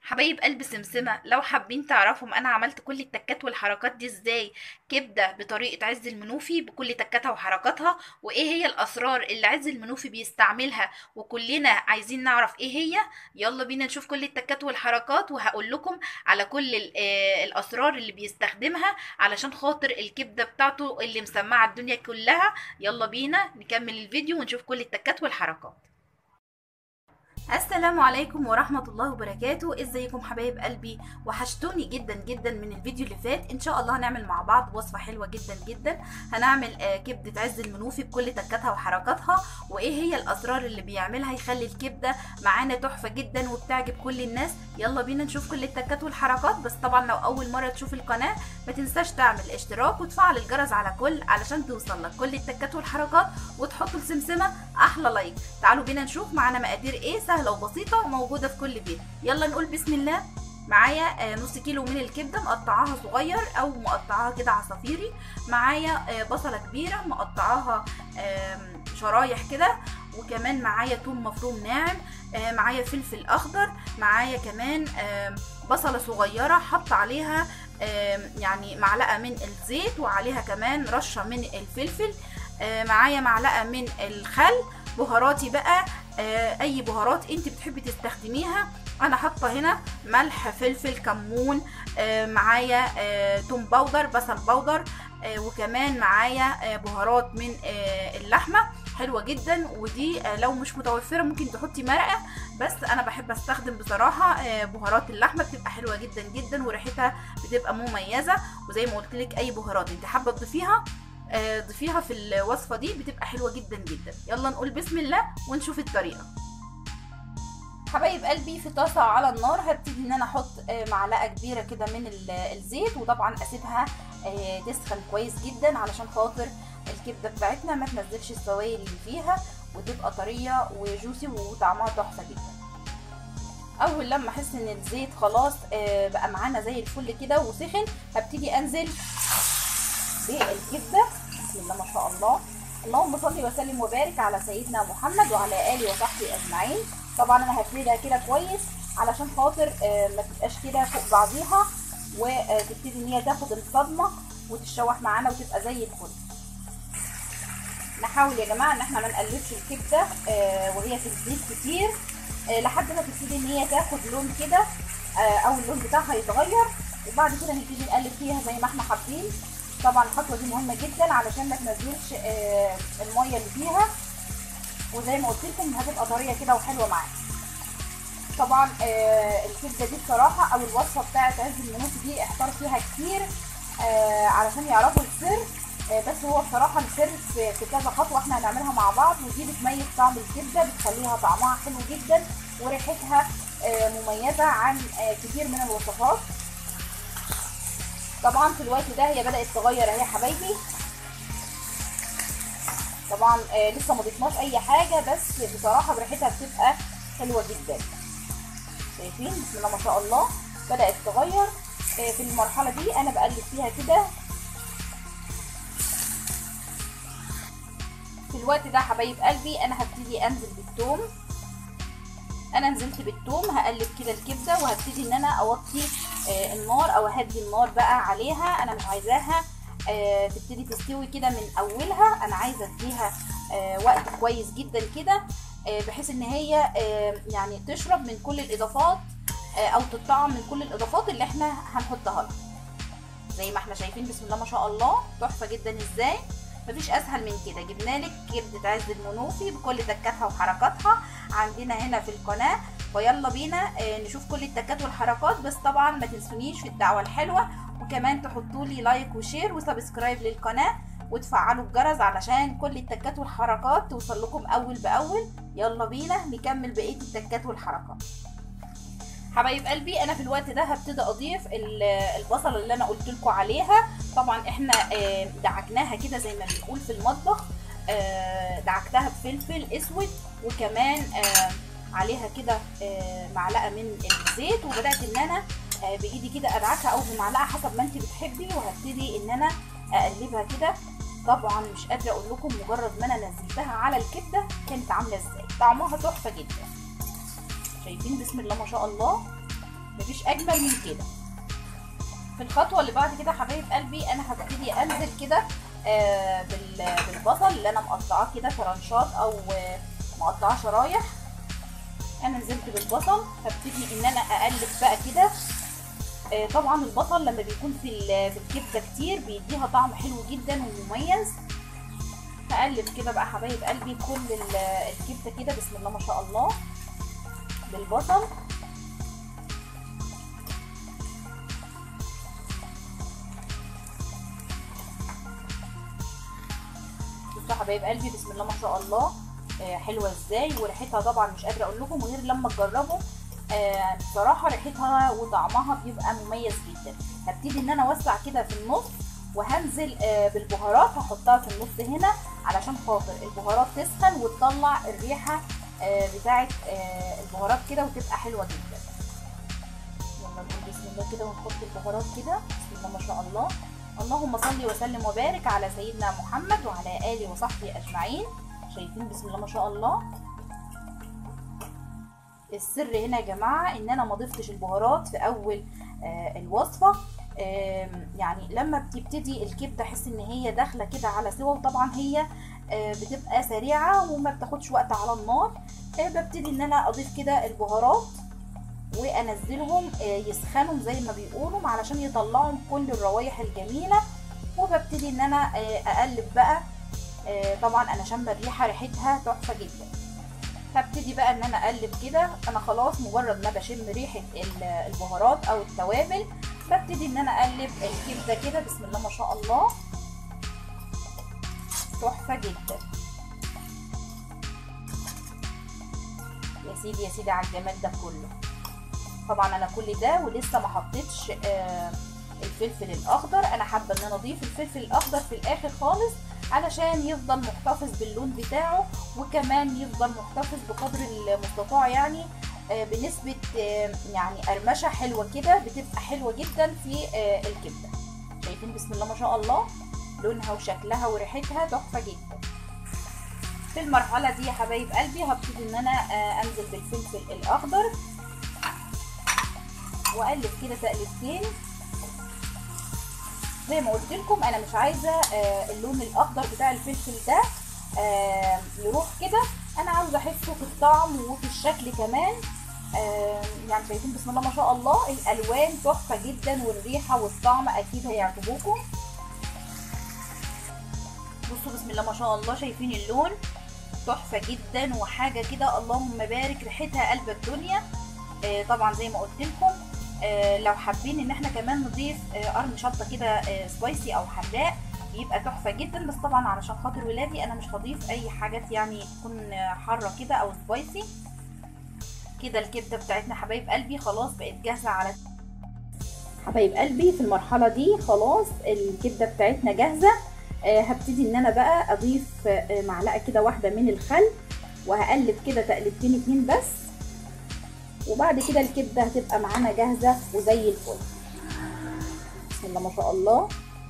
حبايب قلب سمسمة لو حابين تعرفوا انا عملت كل التكات والحركات دي ازاي كبدة بطريقة عز المنوفي بكل تكاتها وحركاتها وايه هي الاسرار اللي عز المنوفي بيستعملها وكلنا عايزين نعرف ايه هي يلا بينا نشوف كل التكات والحركات وهقول لكم على كل ال- آه، الاسرار اللي بيستخدمها علشان خاطر الكبدة بتاعته اللي مسمعة الدنيا كلها يلا بينا نكمل الفيديو ونشوف كل التكات والحركات السلام عليكم ورحمة الله وبركاته ازيكم حبايب قلبي وحشتوني جدا جدا من الفيديو اللي فات ان شاء الله هنعمل مع بعض وصفة حلوة جدا جدا هنعمل آه، كبدة عز المنوفي بكل تكاتها وحركاتها وايه هي الاسرار اللي بيعملها يخلي الكبدة معانا تحفة جدا وبتعجب كل الناس يلا بينا نشوف كل التكات والحركات بس طبعا لو اول مرة تشوف القناة ما تنساش تعمل اشتراك وتفعل الجرس على كل علشان توصل لك كل التكات والحركات وتحط لسمسمة احلى لايك تعالوا بينا نشوف معانا مقادير ايه سهله وبسيطه وموجوده في كل بيت يلا نقول بسم الله معايا آه، نص كيلو من الكبده مقطعاها صغير او مقطعاها كده عصافيري معايا آه، بصله كبيره مقطعاها آم، شرايح كده وكمان معايا توم مفروم ناعم آه، معايا فلفل اخضر معايا كمان آم، بصله صغيره حط عليها آم، يعني معلقه من الزيت وعليها كمان رشه من الفلفل آه، معايا معلقه من الخل بهاراتي بقى آه، اي بهارات انت بتحبي تستخدميها انا حاطه هنا ملح فلفل كمون آه، معايا آه، توم باودر بصل باودر آه، وكمان معايا آه، بهارات من آه، اللحمه حلوه جدا ودي آه، لو مش متوفره ممكن تحطي مرقه بس انا بحب استخدم بصراحه آه، بهارات اللحمه بتبقى حلوه جدا جدا وريحتها بتبقى مميزه وزي ما قلت لك اي بهارات انت حابه تضيفيها آه، ضيفيها في الوصفه دي بتبقى حلوه جدا جدا يلا نقول بسم الله ونشوف الطريقه حبايب قلبي في طاسه على النار هبتدي ان انا احط آه، معلقه كبيره كده من ال- الزيت وطبعا اسيبها آه، تسخن كويس جدا علشان خاطر الكبده بتاعتنا ما تنزلش السوائل اللي فيها وتبقى طريه وجوسي وطعمها تحفه جدا اول لما احس ان الزيت خلاص آه، بقى معانا زي الفل كده وسخن هبتدي انزل بالكبده بسم الله ما شاء الله اللهم صل وسلم وبارك على سيدنا محمد وعلى اله وصحبه اجمعين طبعا انا هفردها كده كويس علشان خاطر آه، ما تبقاش كده فوق بعضيها وتبتدي ان هي تاخد الصدمه وتتشوح معانا وتبقى زي الفل نحاول يا جماعه ان احنا ما نقلبش الكبده آه، وهي في الزيت كتير آه، لحد ما تبتدي ان هي تاخد لون كده آه، او اللون بتاعها يتغير وبعد كده نبتدي نقلب فيها زي ما احنا حابين طبعا الخطوه دي مهمه جدا علشان ما تنزلش آه، الميه اللي فيها وزي ما قلت لكم هتبقى طريه كده وحلوه معانا طبعا آه، الكبده دي بصراحه او الوصفه بتاعه عز المنوفي دي احتار فيها كتير آه، علشان يعرفوا السر آه، بس هو بصراحه السر في في كذا خطوه احنا هنعملها مع بعض ودي بتميز طعم الكبده بتخليها طعمها حلو جدا وريحتها آه، مميزه عن آه، كتير من الوصفات طبعا في الوقت ده هي بدات تغير اهي يا حبايبي طبعا آه لسه ما ضفناش اي حاجه بس بصراحه ريحتها بتبقى حلوه جدا شايفين بسم الله ما شاء الله بدات تغير آه في المرحله دي انا بقلب فيها كده في الوقت ده حبايب قلبي انا هبتدي انزل بالثوم انا نزلت بالثوم هقلب كده الكبده وهبتدي ان انا اوطي آه النار او اهدي النار بقى عليها انا مش عايزاها آه تبتدي تستوي كده من اولها انا عايزه اديها آه وقت كويس جدا كده آه بحيث ان هي آه يعني تشرب من كل الاضافات آه او تطعم من كل الاضافات اللي احنا هنحطها لها زي ما احنا شايفين بسم الله ما شاء الله تحفه جدا ازاي مفيش اسهل من كده جبنا لك كبده عز المنوفي بكل تكاتها وحركاتها عندنا هنا في القناه ويلا بينا آه، نشوف كل التكات والحركات بس طبعا ما تنسونيش في الدعوه الحلوه وكمان تحطوا لي لايك وشير وسبسكرايب للقناه وتفعلوا الجرس علشان كل التكات والحركات توصل لكم اول باول يلا بينا نكمل بقيه التكات والحركات حبايب قلبي انا في الوقت ده هبتدي اضيف ال- البصله اللي انا قلت لكم عليها طبعا احنا آه، دعكناها كده زي ما بنقول في المطبخ آه، دعكتها بفلفل اسود وكمان آه، عليها كده آه، معلقه من الزيت وبدات ان انا آه، بايدي كده ادعكها او بمعلقه حسب ما انت بتحبي وهبتدي ان انا اقلبها كده طبعا مش قادره اقول لكم مجرد ما انا نزلتها على الكبده كانت عامله ازاي طعمها تحفه جدا شايفين بسم الله ما شاء الله مفيش اجمل من كده في الخطوه اللي بعد كده حبايب قلبي انا هبتدي انزل كده آه بالبصل اللي انا مقطعاه كده فرنشات او آه مقطعاه شرايح انا نزلت بالبصل هبتدي ان انا اقلب بقى كده آه طبعا البصل لما بيكون في في الكبده كتير بيديها طعم حلو جدا ومميز هقلب كده بقى حبايب قلبي كل الكبده كده بسم الله ما شاء الله بالبصل بصوا حبايب قلبي بسم الله ما شاء الله آه حلوه ازاي وريحتها طبعا مش قادره اقول لكم غير لما تجربوا آه بصراحه ريحتها وطعمها بيبقى مميز جدا هبتدي ان انا اوسع كده في النص وهنزل آه بالبهارات هحطها في النص هنا علشان خاطر البهارات تسخن وتطلع الريحه بتاعه البهارات كده وتبقى حلوه جدا يلا نقول بسم الله كده ونحط البهارات كده بسم الله ما شاء الله اللهم صل وسلم وبارك على سيدنا محمد وعلى اله وصحبه اجمعين شايفين بسم الله ما شاء الله السر هنا يا جماعه ان انا ما ضفتش البهارات في اول آه الوصفه آه يعني لما بتبتدي الكبده احس ان هي داخله كده على سوا وطبعا هي آه بتبقى سريعه وما بتاخدش وقت على النار ببتدي ان انا اضيف كده البهارات وانزلهم يسخنوا زي ما بيقولوا علشان يطلعوا كل الروايح الجميله وببتدي ان انا اقلب بقى طبعا انا شامه الريحه ريحتها تحفه جدا هبتدي بقى ان انا اقلب كده انا خلاص مجرد ما بشم ريحه البهارات او التوابل ببتدي ان انا اقلب الكبده كده بسم الله ما شاء الله تحفه جدا يا سيدي يا سيدي على الجمال ده كله طبعا انا كل ده ولسه ما حطيتش آه الفلفل الاخضر انا حابه ان انا اضيف الفلفل الاخضر في الاخر خالص علشان يفضل محتفظ باللون بتاعه وكمان يفضل محتفظ بقدر المستطاع يعني آه بنسبه آه يعني قرمشه حلوه كده بتبقى حلوه جدا في الكبده شايفين بسم الله ما شاء الله لونها وشكلها وريحتها تحفه جدا في المرحله دي يا حبايب قلبي هبتدي ان انا انزل بالفلفل الاخضر واقلب كده تقلبتين زي ما قلت لكم انا مش عايزه آه اللون الاخضر بتاع الفلفل ده آه يروح كده انا عاوزه احسه في الطعم وفي الشكل كمان آه يعني شايفين بسم الله ما شاء الله الالوان تحفه جدا والريحه والطعم اكيد هيعجبوكم بصوا بسم الله ما شاء الله شايفين اللون تحفه جدا وحاجه كده اللهم بارك ريحتها قلب الدنيا آه طبعا زي ما قلت لكم آه لو حابين ان احنا كمان نضيف آه قرن شطه كده آه سبايسي او حراق بيبقى تحفه جدا بس طبعا علشان خاطر ولادي انا مش هضيف اي حاجات يعني تكون حاره كده او سبايسي كده الكبده بتاعتنا حبايب قلبي خلاص بقت جاهزه على حبايب قلبي في المرحله دي خلاص الكبده بتاعتنا جاهزه هبتدي ان انا بقى اضيف معلقه كده واحده من الخل وهقلب كده تقلبتين اتنين بس وبعد كده الكبده هتبقى معانا جاهزه وزي الفل بسم الله ما شاء الله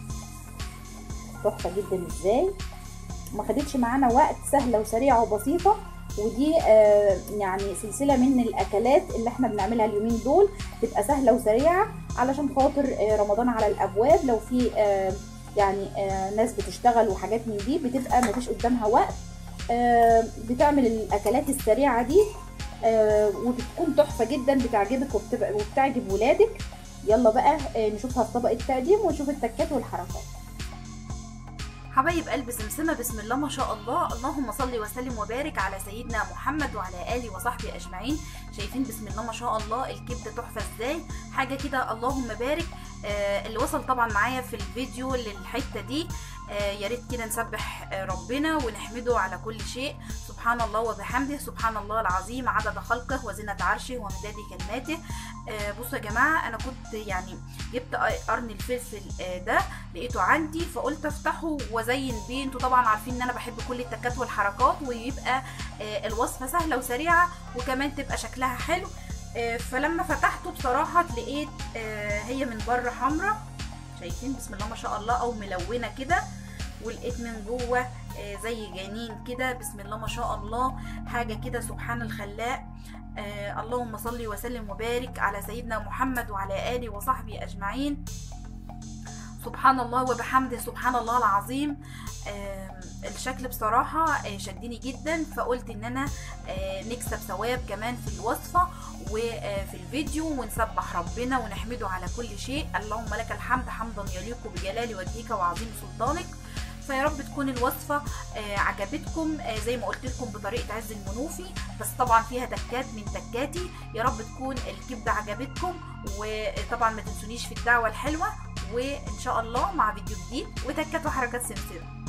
تحفه جدا ازاي ما خدتش معانا وقت سهله وسريعه وبسيطه ودي آه يعني سلسله من الاكلات اللي احنا بنعملها اليومين دول تبقى سهله وسريعه علشان خاطر آه رمضان على الابواب لو في آه يعني ناس بتشتغل وحاجات من دي بتبقى مفيش قدامها وقت بتعمل الاكلات السريعه دي وبتكون تحفه جدا بتعجبك وبتبقى وبتعجب ولادك يلا بقى نشوفها في طبق التقديم ونشوف التكات والحركات حبايب قلب سمسمة بسم الله ما شاء الله اللهم صل وسلم وبارك على سيدنا محمد وعلى آله وصحبه أجمعين شايفين بسم الله ما شاء الله الكبدة تحفة ازاي حاجة كده اللهم بارك آه اللي وصل طبعا معايا في الفيديو للحتة دي آه يا ريت كده نسبح آه ربنا ونحمده على كل شيء سبحان الله وبحمده سبحان الله العظيم عدد خلقه وزنة عرشه ومداد كلماته آه بصوا يا جماعة أنا كنت يعني جبت قرن الفلفل آه ده لقيته عندي فقلت افتحه وازين بيه انتوا طبعا عارفين ان انا بحب كل التكات والحركات ويبقى آه الوصفة سهلة وسريعة وكمان تبقى شكلها حلو آه فلما فتحته بصراحة لقيت آه هي من بره حمرا شايفين بسم الله ما شاء الله او ملونة كده ولقيت من جوه آه، زي جنين كده بسم الله ما شاء الله حاجه كده سبحان الخلاق آه اللهم صل وسلم وبارك على سيدنا محمد وعلى اله وصحبه اجمعين سبحان الله وبحمده سبحان الله العظيم آم، الشكل بصراحة آه، شدني جدا فقلت ان انا آه، نكسب ثواب كمان في الوصفة وفي الفيديو ونسبح ربنا ونحمده على كل شيء اللهم لك الحمد حمدا يليق بجلال وجهك وعظيم سلطانك فيا رب تكون الوصفة آه، عجبتكم آه، زي ما قلت لكم بطريقة عز المنوفي بس طبعا فيها تكات من تكاتي يا رب تكون الكبدة عجبتكم وطبعا ما تنسونيش في الدعوة الحلوة وان شاء الله مع فيديو جديد وتكات وحركات سمسمة